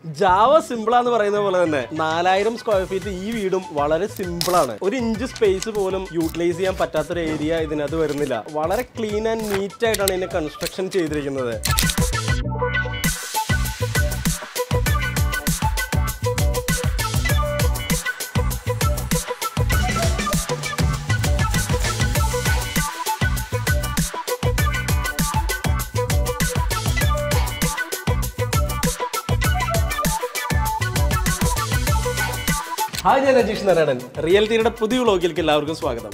Java സിമ്പിളാന്ന് പറയുന്ന പോലെ തന്നെ നാലായിരം സ്ക്വയർ ഫീറ്റ് ഈ വീടും വളരെ സിമ്പിളാണ് ഒരു ഇഞ്ച് സ്പേസ് പോലും യൂട്ടിലൈസ് ചെയ്യാൻ പറ്റാത്തൊരു ഏരിയ ഇതിനകത്ത് വരുന്നില്ല വളരെ ക്ലീൻ ആൻഡ് നീറ്റ് ആയിട്ടാണ് ഇതിനെ കൺസ്ട്രക്ഷൻ ചെയ്തിരിക്കുന്നത് ഹായ് ഞാൻ അജീഷ് നാരായണൻ റിയൽ തീരുടെ പുതിയ വ്ളോഗിലേക്ക് എല്ലാവർക്കും സ്വാഗതം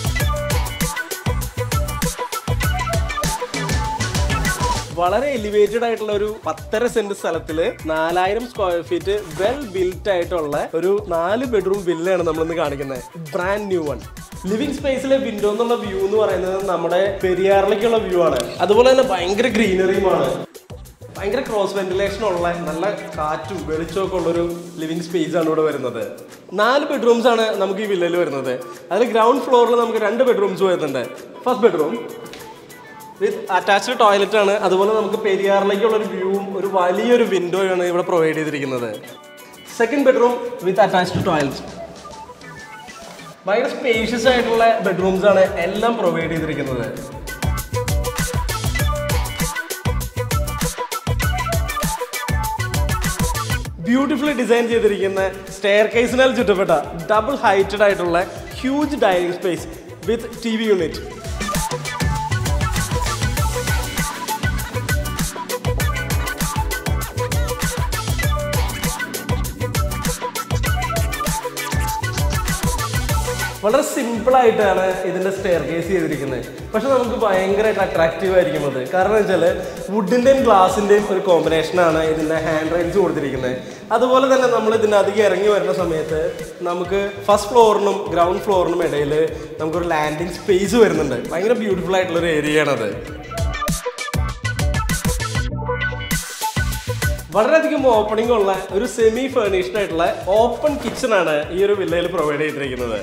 വളരെ എലിവേറ്റഡ് ആയിട്ടുള്ള ഒരു പത്തര സെന്റ് സ്ഥലത്തില് നാലായിരം സ്ക്വയർ ഫീറ്റ് വെൽ ബിൽറ്റ് ആയിട്ടുള്ള ഒരു നാല് ബെഡ്റൂം വില്ലയാണ് നമ്മളിന്ന് കാണിക്കുന്നത് ബ്രാൻഡ് ന്യൂ വൺ ലിവിംഗ് സ്പേസിലെ വിൻഡോ എന്നുള്ള വ്യൂ എന്ന് പറയുന്നത് നമ്മുടെ പെരിയാറിലേക്കുള്ള വ്യൂ ആണ് അതുപോലെ തന്നെ ഭയങ്കര ഗ്രീനറിയുമാണ് ഭയങ്കര ക്രോസ് വെന്റിലേഷൻ ഉള്ള നല്ല കാറ്റും വെളിച്ചവും ഒക്കെ ഉള്ളൊരു ലിവിംഗ് സ്പേസ് ആണ് ഇവിടെ വരുന്നത് നാല് ബെഡ്റൂംസ് ആണ് നമുക്ക് ഈ വില്ലയിൽ വരുന്നത് അതിൽ ഗ്രൗണ്ട് ഫ്ലോറിൽ നമുക്ക് രണ്ട് ബെഡ്റൂംസ് വരുന്നുണ്ട് first bedroom with attached toilet ആണ് അതുപോലെ നമുക്ക് പെരിയാറിലേക്കുള്ള ഒരു വ്യൂവും ഒരു വലിയൊരു വിൻഡോയാണ് ഇവിടെ പ്രൊവൈഡ് ചെയ്തിരിക്കുന്നത് second bedroom with attached toilet ഭയങ്കര സ്പേഷ്യസ് ആയിട്ടുള്ള ബെഡ്റൂംസ് ആണ് എല്ലാം പ്രൊവൈഡ് ചെയ്തിരിക്കുന്നത് ബ്യൂട്ടിഫുള്ളി ഡിസൈൻ ചെയ്തിരിക്കുന്ന സ്റ്റെയർ കേസിനാൽ ചുറ്റപ്പെട്ട ഡബിൾ ഹൈറ്റഡ് ആയിട്ടുള്ള huge dining space with T V unit വളരെ സിമ്പിൾ ആയിട്ടാണ് ഇതിന്റെ സ്റ്റെയർ കേസ് ചെയ്തിരിക്കുന്നത് പക്ഷെ നമുക്ക് ഭയങ്കരമായിട്ട് അട്രാക്റ്റീവ് ആയിരിക്കും അത് കാരണം വെച്ചാൽ വുഡിന്റെയും ഗ്ലാസിന്റെയും ഒരു കോമ്പിനേഷനാണ് ഇതിന്റെ ഹാൻഡ് റൈൽസ് കൊടുത്തിരിക്കുന്നത് അതുപോലെ തന്നെ നമ്മൾ ഇതിനധികം ഇറങ്ങി വരുന്ന സമയത്ത് നമുക്ക് ഫസ്റ്റ് ഫ്ലോറിനും ഗ്രൗണ്ട് ഫ്ലോറിനും ഇടയിൽ നമുക്കൊരു ലാൻഡിങ് സ്പേസ് വരുന്നുണ്ട് ഭയങ്കര ബ്യൂട്ടിഫുൾ ആയിട്ടുള്ള ഒരു ഏരിയ ആണത് വളരെയധികം ഓപ്പണിംഗ് ഉള്ള ഒരു സെമി ഫേർണിഷ്ഡ് ആയിട്ടുള്ള ഓപ്പൺ കിച്ചൺ ആണ് ഈ ഒരു വില്ലയിൽ പ്രൊവൈഡ് ചെയ്തിരിക്കുന്നത്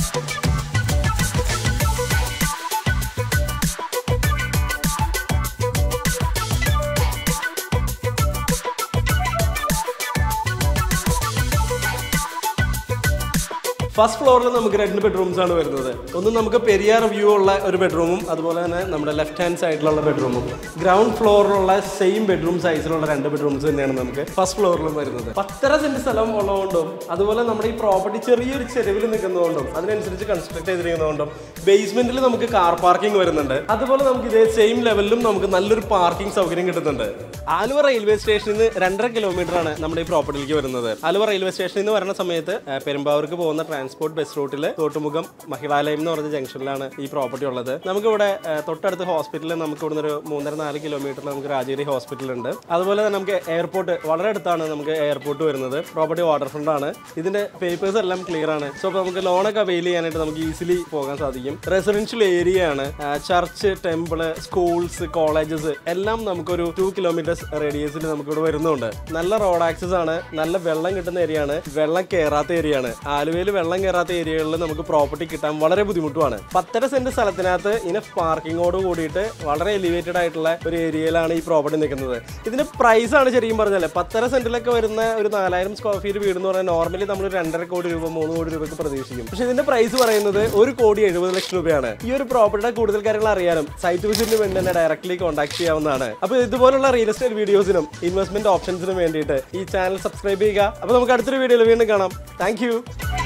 ഫസ്റ്റ് ഫ്ലോറിൽ നമുക്ക് രണ്ട് ബെഡ്റൂംസ് ആണ് വരുന്നത് ഒന്ന് നമുക്ക് പെരിയാർ വ്യൂ ഉള്ള ഒരു ബെഡ്റൂമും അതുപോലെ തന്നെ നമ്മുടെ ലെഫ്റ്റ് ഹാൻഡ് സൈഡിലുള്ള ബെഡ്റൂമും ഗ്രൗണ്ട് ഫ്ലോറിലുള്ള സെയിം ബെഡ്റൂം സൈസിലുള്ള രണ്ട് ബെഡ്റൂംസ് തന്നെയാണ് നമുക്ക് ഫസ്റ്റ് ഫ്ലോറിലും വരുന്നത് പത്തര സെന്റ് സ്ഥലം ഉള്ളതുകൊണ്ടും അതുപോലെ നമ്മുടെ ഈ പ്രോപ്പർട്ടി ചെറിയൊരു ചെരുവിൽ നിൽക്കുന്നതുകൊണ്ടും അതിനനുസരിച്ച് കൺസ്ട്രക്ട് ചെയ്തിരിക്കുന്നതുകൊണ്ടും ബേസ്മെന്റിൽ നമുക്ക് കാർ പാർക്കിംഗ് വരുന്നുണ്ട് അതുപോലെ നമുക്ക് ഇതേ സെയിം ലെവലിലും നമുക്ക് നല്ലൊരു പാർക്കിംഗ് സൗകര്യം കിട്ടുന്നുണ്ട് ആലുവ റെയിൽവേ സ്റ്റേഷനിൽ നിന്ന് രണ്ടര കിലോമീറ്റർ ആണ് നമ്മുടെ ഈ പ്രോപ്പർട്ടിയിലേക്ക് വരുന്നത് ആലുവ റെയിൽവേ സ്റ്റേഷനിൽ നിന്ന് വരുന്ന സമയത്ത് ആ, പെരുമ്പാവൂർക്ക് പോകുന്ന ട്രാൻസ്പോർട്ട് ബസ് റൂട്ടിൽ തോട്ടുമുഖം മഹിളാലയം എന്ന് പറഞ്ഞ ജംഗ്ഷനിലാണ് ഈ പ്രോപ്പർട്ടി ഉള്ളത് നമുക്കിവിടെ ആ, തൊട്ടടുത്ത് ഹോസ്പിറ്റലിൽ നമുക്ക് ഇവിടുന്ന് ഒരു മൂന്നര നാല് കിലോമീറ്ററിൽ നമുക്ക് രാജഗിരി ഹോസ്പിറ്റൽ ഉണ്ട് അതുപോലെ തന്നെ നമുക്ക് എയർപോർട്ട് വളരെ അടുത്താണ് നമുക്ക് എയർപോർട്ട് വരുന്നത് പ്രോപ്പർട്ടി വാട്ടർ ഫ്രണ്ട് ആണ് ഇതിന്റെ പേപ്പേഴ്സ് എല്ലാം ക്ലിയർ ആണ് സോ അപ്പോൾ നമുക്ക് ലോണൊക്കെ അവൈൽ ചെയ്യാനായിട്ട് നമുക്ക് ഈസിലി പോകാൻ സാധിക്കും റെസിഡൻഷ്യൽ ഏരിയ ആണ് ചർച്ച് ടെമ്പിള് സ്കൂൾസ് കോളേജസ് എല്ലാം നമുക്കൊരു ടു കിലോമീറ്റേഴ്സ് റേഡിയസിൽ നമുക്ക് ഇവിടെ വരുന്നുണ്ട് നല്ല റോഡ് ആക്സസ് ആണ് നല്ല വെള്ളം കിട്ടുന്ന ഏരിയ ആണ് വെള്ളം കയറാത്ത ഏരിയ ആണ് ആലുവയിൽ വെള്ളം കയറാത്ത ഏരിയകളിൽ നമുക്ക് പ്രോപ്പർട്ടി കിട്ടാൻ വളരെ ബുദ്ധിമുട്ടുമാണ് പത്തര സെന്റ് സ്ഥലത്തിനകത്ത് ഇനഫ് പാർക്കിങ്ങോട് കൂടിയിട്ട് വളരെ എലിവേറ്റഡ് ആയിട്ടുള്ള ഒരു ഏരിയയിലാണ് ഈ പ്രോപ്പർട്ടി നിൽക്കുന്നത് ഇതിന്റെ പ്രൈസ് ആണ് ശരിക്കും പറഞ്ഞാൽ പത്തര സെന്റിലൊക്കെ വരുന്ന ഒരു നാലായിരം സ്ക്വയർ ഫീറ്റ് വീട് എന്ന് പറഞ്ഞാൽ നോർമലി നമ്മൾ രണ്ടര കോടി രൂപ മൂന്ന് കോടി രൂപയ്ക്ക് പ്രതീക്ഷിക്കും പക്ഷേ ഇതിന്റെ പ്രൈസ് പറയുന്നത് ഒരു കോടി എഴുപത് ലക്ഷം രൂപയാണ് ഈ ഒരു പ്രോപ്പർട്ടിയുടെ കൂടുതൽ കാര്യങ്ങൾ അറിയാനും സൈറ്റ് വിസിറ്റിന് വേണ്ടി തന്നെ ഡയറക്ട്ലി കോൺടാക്ട് ചെയ്യാവുന്നതാണ് അപ്പോൾ ഇതുപോലുള്ള റിയൽ എസ്റ്റേറ്റ് വീഡിയോസിനും ഇൻവെസ്റ്റ്മെന്റ് ഓപ്ഷൻസിനും വേണ്ടിയിട്ട് ഈ ചാനൽ സബ്സ്ക്രൈബ് ചെയ്യുക അപ്പോൾ നമുക്ക് അടുത്തൊരു വീഡിയോയിൽ വീണ്ടും കാണാം താങ്ക്